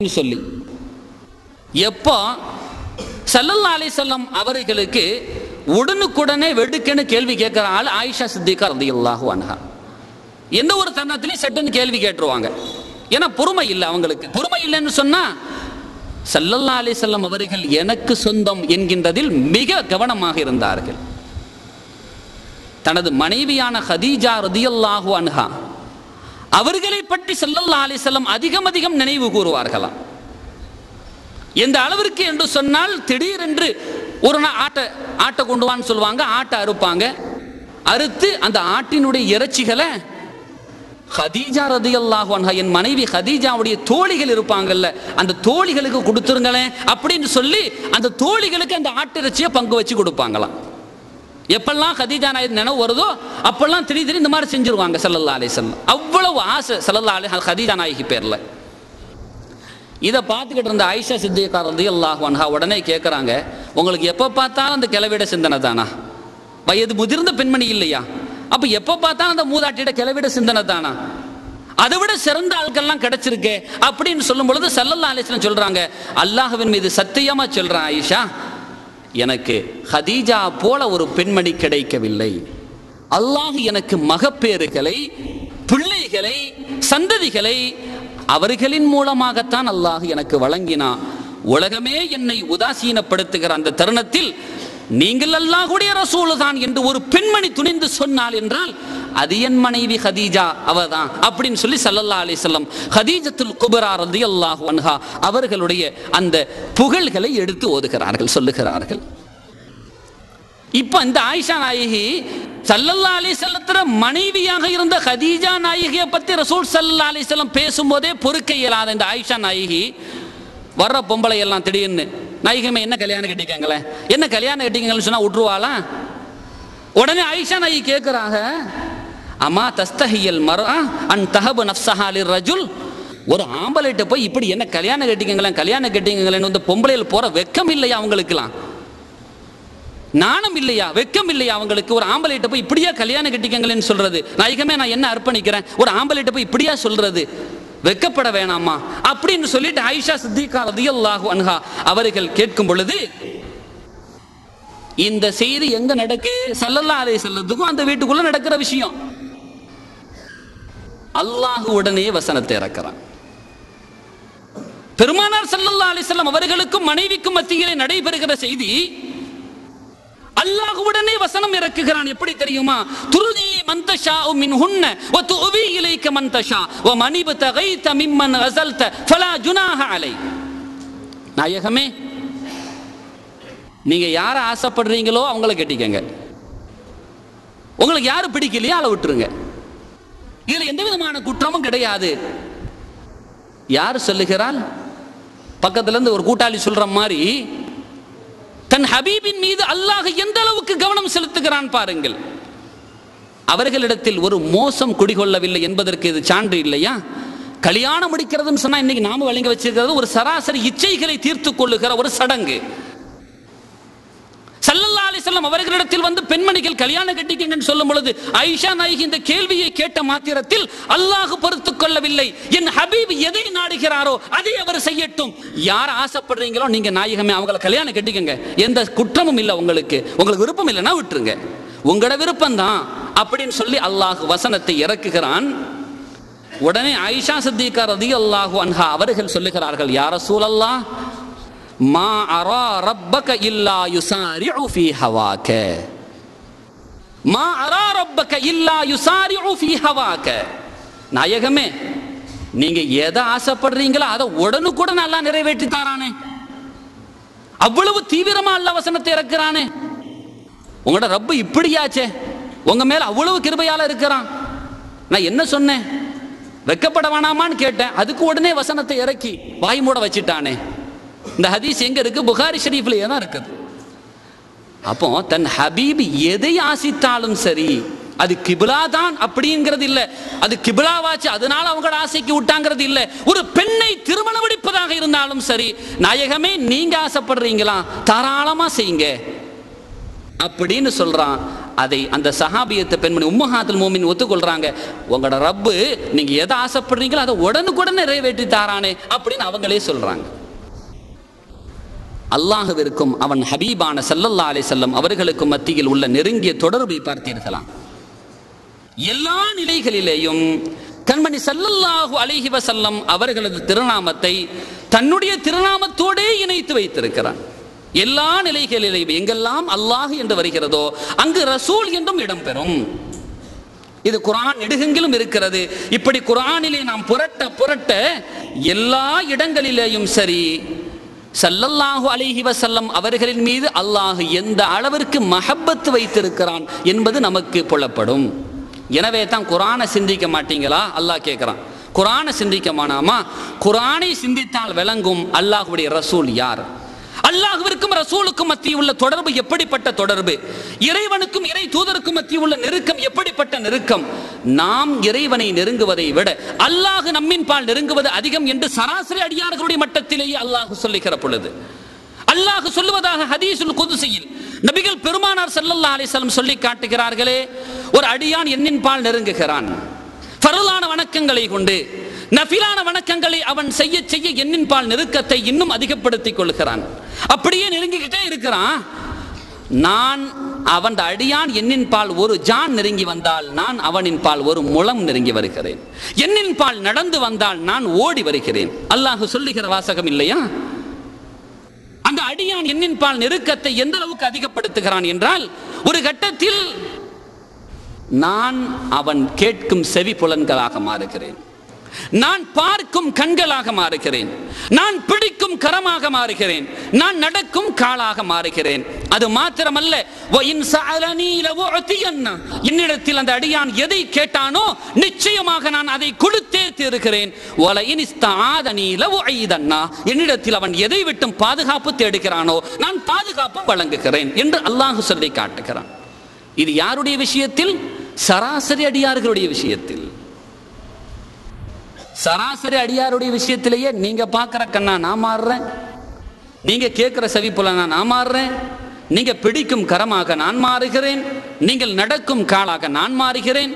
சொல்லி எப்போ சல்லல்லா அலிசல்லம் அவர்களுக்கு உடனுக்குடனே வெடுக்கென்னு கேள்வி கேட்கிற ஆள் ஆயிஷா சித்திகா ரதியல்லாஹு அன்ஹா எந்த ஒரு தருணத்திலையும் சட்டுன்னு கேள்வி கேட்டுருவாங்க ஏன்னா பொறுமை இல்லை அவங்களுக்கு பொறுமை இல்லைன்னு சொன்னா சல்லல்லா அலிசல்லம் அவர்கள் எனக்கு சொந்தம் என்கின்றதில் மிக கவனமாக இருந்தார்கள் தனது மனைவியான ஹதீஜா ரதியல்லாஹு அன்ஹா அவர்களை பற்றி சல்லல்லா அலிசல்லம் அதிகம் அதிகம் நினைவு கூறுவார்களாம் எந்த அளவிற்கு என்று சொன்னால் திடீரென்று ஒரு நாள் ஆட்டை ஆட்டை கொண்டு வான்னு சொல்லுவாங்க ஆட்டை அறுப்பாங்க அறுத்து அந்த ஆட்டினுடைய இறைச்சிகளை ஹதீஜா ரதியல்லாஹு அன்ஹா என் மனைவி ஹதீஜாவுடைய தோழிகள் இருப்பாங்கல்ல அந்த தோழிகளுக்கு கொடுத்துருங்களேன் அப்படின்னு சொல்லி அந்த தோழிகளுக்கு அந்த ஆட்டிறைச்சியை பங்கு வச்சு கொடுப்பாங்களாம் எப்பெல்லாம் ஹதீஜா நாயர் நினைவு வருதோ அப்பெல்லாம் திடீர் திடீர் இந்த மாதிரி செஞ்சிருவாங்க சல்லல்லா அலிசல்லம் அவ்வளவு ஆசை சல்லல்லா அலி ஹதீஜா நாயகி பேர்ல இதை பார்த்துக்கிட்டு இருந்த ஆயிஷா சித்திகா ரதி அல்லாஹ் அன்ஹா உடனே கேட்குறாங்க உங்களுக்கு எப்போ பார்த்தாலும் அந்த கிளவிட சிந்தனை தானா வயது முதிர்ந்த பெண்மணி இல்லையா அப்போ எப்போ பார்த்தாலும் அந்த மூதாட்டியிட கிளவிட சிந்தனை தானா அதை விட சிறந்த ஆட்கள்லாம் கிடைச்சிருக்கே அப்படின்னு சொல்லும் பொழுது சல்லல்லா அலிஸ்லாம் சொல்றாங்க அல்லாஹ்வின் மீது சத்தியமா சொல்றேன் ஆயிஷா எனக்கு ஹதீஜா போல ஒரு பெண்மணி கிடைக்கவில்லை அல்லாஹ் எனக்கு மகப்பேறுகளை பிள்ளைகளை சந்ததிகளை அவர்களின் மூலமாகத்தான் அல்லாஹ் எனக்கு வழங்கினான் உலகமே என்னை உதாசீனப்படுத்துகிற அந்த தருணத்தில் நீங்கள் அல்லாஹுடைய ரசூல் தான் என்று ஒரு பெண்மணி துணிந்து சொன்னாள் என்றால் அது என் மனைவி ஹதீஜா அவதான் அப்படின்னு சொல்லி சல்லல்லா அலிசல்லம் ஹதீஜத்துல் குபரா ரதி அல்லாஹு அன்ஹா அவர்களுடைய அந்த புகழ்களை எடுத்து ஓதுகிறார்கள் சொல்லுகிறார்கள் இப்ப இந்த ஆயிஷா நாயகி சல்லல்லா அலிசல்லத்துல மனைவியாக இருந்த ஹதீஜா நாயகியை பத்தி ரசூல் சல்லல்லா அலிசல்லம் பேசும்போதே பொறுக்க இயலாத இந்த ஆயிஷா நாயகி வர்ற பொம்பளை எல்லாம் திடீர்னு நாயகமே என்ன கல்யாணம் கட்டிக்கங்களேன் என்ன கல்யாணம் கட்டிக்கங்கன்னு சொன்னா விட்டுருவாளா உடனே ஆயிஷா நாயகி கேட்கிறாங்க அம்மா தஸ்தஹியல் மரா அன் தஹபு நஃப்ஸஹாலி ரஜுல் ஒரு ஆம்பளைட்ட போய் இப்படி என்ன கல்யாணம் கட்டிக்கங்களேன் கல்யாணம் கட்டிக்கங்களேன்னு வந்து பொம்பளையில் போற வெக்கம் இல்லையா அவங்களுக்குலாம் நாணம் இல்லையா வெக்கம் இல்லையா அவங்களுக்கு ஒரு ஆம்பளைட்ட போய் இப்படியா கல்யாணம் கட்டிக்கங்களேன்னு சொல்றது நாயகமே நான் என்ன அர்ப்பணிக்கிறேன் ஒரு ஆம்பளைட்ட போய் இப்படியா சொல்றது வெக்கப்பட வேணாமா அப்படின்னு சொல்லிட்டு ஆயிஷா சித்திகா ரதியல்லாஹு அன்ஹா அவர்கள் கேட்கும் பொழுது இந்த செய்தி எங்க நடக்கு சல்லல்லா அலை செல்லத்துக்கும் அந்த வீட்டுக்குள்ள நடக்கிற விஷயம் அல்லாஹ் உடனே வசனத்தை இறக்கிறான் பெருமானார் சல்லல்லா அலிசல்லம் அவர்களுக்கும் மனைவிக்கும் மத்தியிலே நடைபெறுகிற செய்தி அல்லாஹ் உடனே வசனம் இறக்குகிறான் எப்படி தெரியுமா துருதி மந்தஷா மின் ஹுன்ன வ துவி இலைக்க மந்தஷா வ மனிப தகைத மிம்மன் அசல்த ஃபலா ஜுனாஹ அலை நாயகமே நீங்க யாரை ஆசைப்படுறீங்களோ அவங்கள கட்டிக்கங்க உங்களுக்கு யாரு பிடிக்கலையோ அதை விட்டுருங்க இதுல எந்த விதமான குற்றமும் கிடையாது யார் சொல்லுகிறாள் பக்கத்துல இருந்து ஒரு கூட்டாளி சொல்ற மாதிரி தன் ஹபீபின் மீது அல்லாஹ் எந்த அளவுக்கு கவனம் செலுத்துகிறான் பாருங்கள் அவர்களிடத்தில் ஒரு மோசம் குடிகொள்ளவில்லை என்பதற்கு இது சான்று இல்லையா கல்யாணம் முடிக்கிறதுன்னு சொன்னா இன்னைக்கு நாம வழங்கி வச்சிருக்கிறது ஒரு சராசரி இச்சைகளை தீர்த்து கொள்ளுகிற ஒரு சடங்கு சல்லல்லா அலிசல்லம் அவர்களிடத்தில் வந்து பெண்மணிகள் கல்யாணம் கட்டிக்கங்கன்னு சொல்லும் பொழுது ஐஷா நாயகி இந்த கேள்வியை கேட்ட மாத்திரத்தில் அல்லாஹ் பொறுத்துக் கொள்ளவில்லை என் ஹபீப் எதை நாடுகிறாரோ அதை அவர் செய்யட்டும் யார் ஆசைப்படுறீங்களோ நீங்க நாயகமே அவங்கள கல்யாணம் கட்டிக்கங்க எந்த குற்றமும் இல்லை உங்களுக்கு உங்களுக்கு விருப்பம் இல்லைன்னா விட்டுருங்க உங்களோட விருப்பம் தான் அப்படின்னு சொல்லி அல்லாஹ் வசனத்தை இறக்குகிறான் உடனே ஆயிஷா சித்திகா ரதி அல்லாஹு அன்ஹா அவர்கள் சொல்லுகிறார்கள் யார சூழல்லா மா அரா ரப்பக இல்லா யுசாரிஉ ஃபீ ஹவாக மா அரா ரப்பக இல்லா யுசாரிஉ ஃபீ ஹவாக நாயகமே நீங்க எதை ஆசைப்படுறீங்களோ அதை உடனுக்குடன் நல்லா நிறைவேற்றி தாரானே அவ்வளவு தீவிரமா அல்ல வசனத்தை இறக்குறானே உங்களோட ரப்பு இப்படியாச்சே உங்க மேல அவ்வளவு கிருபையால இருக்கிறான் நான் என்ன சொன்னேன் வெக்கப்பட வேணாமான்னு கேட்டேன் அதுக்கு உடனே வசனத்தை இறக்கி வாய் மூட வச்சிட்டானே இந்த ஹதீஸ் எங்க இருக்கு புகாரி ஷரீஃப்லயே தான் இருக்குது அப்போ தன் ஹபீப் எதை ஆசித்தாலும் சரி அது கிபிலா தான் அப்படிங்கிறது இல்ல அது கிபிலாவாச்சு அதனால அவங்களோட ஆசைக்கு விட்டாங்கிறது இல்ல ஒரு பெண்ணை திருமணம் முடிப்பதாக இருந்தாலும் சரி நாயகமே நீங்க ஆசைப்படுறீங்களா தாராளமா செய்யுங்க அப்படின்னு சொல்றான் அதை அந்த சஹாபியத்தை பெண்மணி உம்மஹாத்துல் மோமின் ஒத்துக்கொள்றாங்க உங்களோட ரப்பு நீங்க எதை ஆசைப்படுறீங்களோ அதை உடனுக்குடன் நிறைவேற்றி தாரானே அப்படின்னு அவங்களே சொல்றாங்க அல்லாஹுவிற்கும் அவன் ஹபீபான சல்லல்லா அலை செல்லம் அவர்களுக்கும் மத்தியில் உள்ள நெருங்கிய தொடர்பை பார்த்தீர்களாம் எல்லா நிலைகளிலேயும் கண்மணி சல்லல்லாஹு அலைஹி வஸல்லம் அவர்களது திருநாமத்தை தன்னுடைய திருநாமத்தோடே இணைத்து வைத்திருக்கிறான் எல்லா நிலைகளிலேயும் எங்கெல்லாம் அல்லாஹ் என்று வருகிறதோ அங்கு ரசூல் என்றும் இடம்பெறும் இது குரான் நெடுகெங்கிலும் இருக்கிறது இப்படி குரானிலே நாம் புரட்ட புரட்ட எல்லா இடங்களிலேயும் சரி சல்லல்லாஹு அலைஹி வஸல்லம் அவர்களின் மீது அல்லாஹ் எந்த அளவிற்கு மஹப்பத்து வைத்திருக்கிறான் என்பது நமக்கு புலப்படும் எனவே தான் குரானை சிந்திக்க மாட்டீங்களா அல்லாஹ் கேட்குறான் குரானை சிந்திக்க மானாமா குரானை சிந்தித்தால் விளங்கும் அல்லாஹுடைய ரசூல் யார் அல்லாஹுவிற்கும் ரசூலுக்கும் மத்தியில் உள்ள தொடர்பு எப்படிப்பட்ட தொடர்பு இறைவனுக்கும் இறை தூதருக்கும் மத்தியில் உள்ள நெருக்கம் எப்படிப்பட்ட நெருக்கம் நாம் இறைவனை நெருங்குவதை விட அல்லாஹ் நம்மின் பால் நெருங்குவது அதிகம் என்று சராசரி அடியார்களுடைய மட்டத்திலேயே அல்லாஹ் சொல்லுகிற பொழுது அல்லாஹ் சொல்லுவதாக ஹதீசுல் குதுசியில் நபிகள் பெருமானார் ஸல்லல்லாஹு அலைஹி வஸல்லம் சொல்லி காட்டுகிறார்களே ஒரு அடியான் என்னின் பால் நெருங்குகிறான் ஃபரலான வணக்கங்களை கொண்டு நஃபிலான வணக்கங்களை அவன் செய்ய செய்ய எண்ணின் பால் நெருக்கத்தை இன்னும் அதிகப்படுத்திக் கொள்கிறான் அப்படியே நெருங்கிக்கிட்டே இருக்கிறான் நான் அவன் அடியான் எண்ணின் பால் ஒரு ஜான் நெருங்கி வந்தால் நான் அவனின் பால் ஒரு முளம் நெருங்கி வருகிறேன் எண்ணின் பால் நடந்து வந்தால் நான் ஓடி வருகிறேன் அல்லாஹ் சொல்லுகிற வாசகம் இல்லையா அந்த அடியான் எண்ணின் பால் நெருக்கத்தை எந்த அளவுக்கு அதிகப்படுத்துகிறான் என்றால் ஒரு கட்டத்தில் நான் அவன் கேட்கும் செவி புலன்களாக மாறுகிறேன் நான் பார்க்கும் கண்களாக மாறுகிறேன் நான் பிடிக்கும் கரமாக மாறுகிறேன் நான் நடக்கும் காலாக மாறுகிறேன் அது மாத்திரமல்ல وَإِنْ سَأَلَنِي لَأُعْطِيَنَّهُ. என்னிடத்தில் அந்த அடியான் எதை கேட்டானோ நிச்சயமாக நான் அதை கொடுத்தே தீருகிறேன் وَلَئِنِ اسْتَعَاذَنِي لَأُعِيذَنَّهُ. என்னிடத்தில் அவன் எதை விட்டும் பாதுகாப்பு தேடுகிறானோ நான் பாதுகாப்பு வழங்குகிறேன் என்று அல்லாஹ் சொல்லி காட்டுகிறான் இது யாருடைய விஷயத்தில் சராசரி அடியார்களுடைய விஷயத்தில் சராசரி அடியாருடைய விஷயத்திலேயே நீங்க பார்க்குற கண்ணா நான் மாறுறேன் நீங்க கேட்குற செவிப்புலனா நான் மாறுறேன் நீங்க பிடிக்கும் கரமாக நான் மாறுகிறேன் நீங்கள் நடக்கும் காலாக நான் மாறுகிறேன்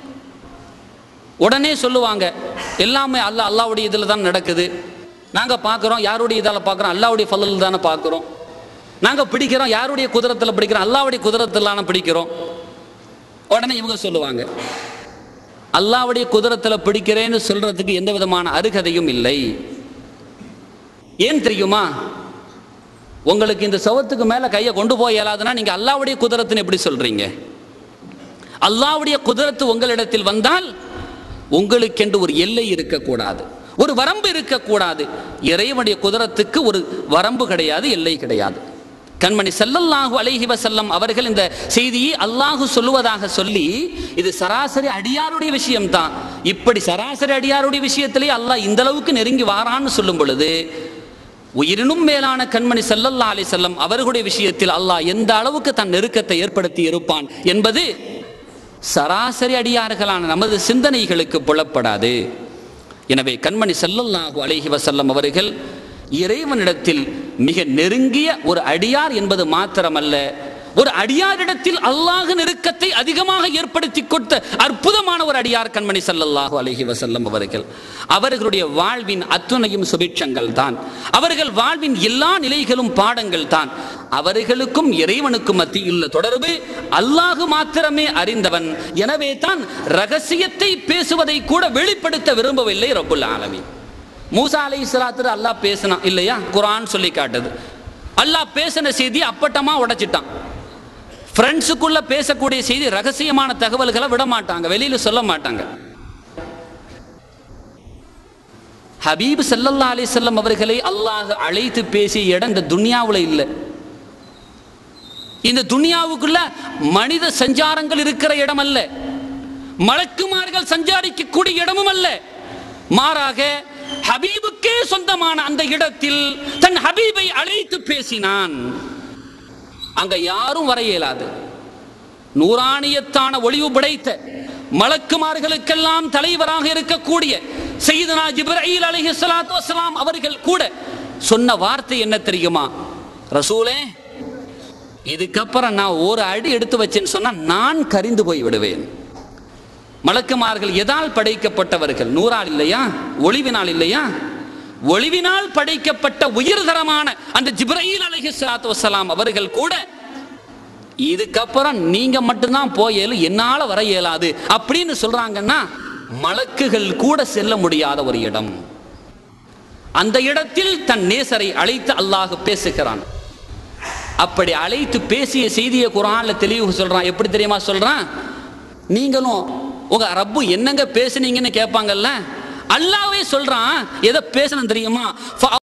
உடனே சொல்லுவாங்க எல்லாமே அல்லாஹ் அல்லாவுடைய இதில் தான் நடக்குது நாங்கள் பார்க்குறோம் யாருடைய இதால் பார்க்குறோம் அல்லாவுடைய ஃபலில் தானே பார்க்குறோம் நாங்கள் பிடிக்கிறோம் யாருடைய குதிரத்தில் பிடிக்கிறோம் அல்லாவுடைய குதிரத்திலான பிடிக்கிறோம் உடனே இவங்க சொல்லுவாங்க அல்லாவுடைய குதிரத்தில் பிடிக்கிறேன்னு சொல்றதுக்கு எந்த விதமான அருகதையும் இல்லை ஏன் தெரியுமா உங்களுக்கு இந்த சவத்துக்கு மேல கையை கொண்டு போய் இயலாதுன்னா நீங்க அல்லாவுடைய குதிரத்துன்னு எப்படி சொல்றீங்க அல்லாவுடைய குதிரத்து உங்களிடத்தில் வந்தால் உங்களுக்கென்று ஒரு எல்லை இருக்கக்கூடாது ஒரு வரம்பு இருக்கக்கூடாது இறைவனுடைய குதிரத்துக்கு ஒரு வரம்பு கிடையாது எல்லை கிடையாது கண்மணி ஸல்லல்லாஹு அலைஹி வஸல்லம் அவர்கள் இந்த செய்தியை அல்லாஹு சொல்லுவதாக சொல்லி இது சராசரி அடியாருடைய விஷயம்தான் இப்படி சராசரி அடியாருடைய விஷயத்திலே அல்லாஹ் இந்த அளவுக்கு நெருங்கி வாரான்னு சொல்லும் பொழுது உயிரினும் மேலான கண்மணி ஸல்லல்லாஹு அலைஹி வஸல்லம் அவர்களுடைய விஷயத்தில் அல்லாஹ் எந்த அளவுக்கு தன் நெருக்கத்தை ஏற்படுத்தி இருப்பான் என்பது சராசரி அடியார்களான நமது சிந்தனைகளுக்கு புலப்படாது எனவே கண்மணி ஸல்லல்லாஹு அலைஹி வஸல்லம் அவர்கள் இறைவனிடத்தில் மிக நெருங்கிய ஒரு அடியார் என்பது மாத்திரமல்ல ஒரு அடியாரிடத்தில் அல்லாஹ் நெருக்கத்தை அதிகமாக ஏற்படுத்தி கொடுத்த அற்புதமான ஒரு அடியார் கண்மணி ஸல்லல்லாஹு அலைஹி வஸல்லம் அவர்கள் அவர்களுடைய வாழ்வின் அத்துணையும் சுபிட்சங்கள் தான் அவர்கள் வாழ்வின் எல்லா நிலைகளும் பாடங்கள் தான் அவர்களுக்கும் இறைவனுக்கும் மத்தியுள்ள தொடர்பு அல்லாஹு மாத்திரமே அறிந்தவன் எனவே தான் ரகசியத்தை பேசுவதை கூட வெளிப்படுத்த விரும்பவில்லை ரப்புல் ஆலமீன் மூசா அலை இஸ்லாத்து அல்லாஹ் பேசினான் இல்லையா குரான் சொல்லி காட்டுது அல்லாஹ் பேசின செய்தி அப்பட்டமா உடைச்சிட்டான் ஃப்ரெண்ட்ஸுக்குள்ள பேசக்கூடிய செய்தி ரகசியமான தகவல்களை விட மாட்டாங்க வெளியில சொல்ல மாட்டாங்க ஹபீப் ஸல்லல்லாஹு அலைஹி வஸல்லம் அவர்களை அல்லாஹ் அழைத்து பேசிய இடம் இந்த துனியாவுல இல்லை இந்த துனியாவுக்குள்ள மனித சஞ்சாரங்கள் இருக்கிற இடம் அல்ல மலக்குமார்கள் சஞ்சாரிக்கக்கூடிய இடமும் அல்ல மாறாக ஹபீபுக்கே சொந்தமான அந்த இடத்தில் தன் ஹபீபை அழைத்து பேசினான் அங்க யாரும் வர இயலாது நூறாணியத்தான ஒளிவு படைத்த மலக்குமார்களுக்கெல்லாம் தலைவராக இருக்கக்கூடிய செய்தனா ஜிப்ரீல் அலைஹி ஸலாத்து வஸலாம் அவர்கள் கூட சொன்ன வார்த்தை என்ன தெரியுமா ரசூலே இதுக்கப்புறம் நான் ஒரு அடி எடுத்து வச்சேன்னு சொன்னா நான் கரிந்து போய் விடுவேன் மலக்குமார்கள் எதால் படைக்கப்பட்டவர்கள் நூறால் இல்லையா ஒளிவினால் இல்லையா ஒளிவினால் படைக்கப்பட்ட உயர்தரமான அந்த ஜிப்ரீல் அலைஹி ஸலாத்து வஸலாம் அவர்கள் கூட இதுக்கப்புறம் நீங்க மட்டும்தான் போயலும் என்னால வர இயலாது அப்படின்னு சொல்றாங்கன்னா மலக்குகள் கூட செல்ல முடியாத ஒரு இடம் அந்த இடத்தில் தன் நேசரை அழைத்து அல்லாஹ் பேசுகிறான் அப்படி அழைத்து பேசிய செய்தியை குரான்ல தெளிவு சொல்றான் எப்படி தெரியுமா சொல்றான் நீங்களும் உங்க ரப்பு என்னங்க பேசுனீங்கன்னு கேட்பாங்கல்ல அல்லாவே சொல்றான் எதை பேசணும் தெரியுமா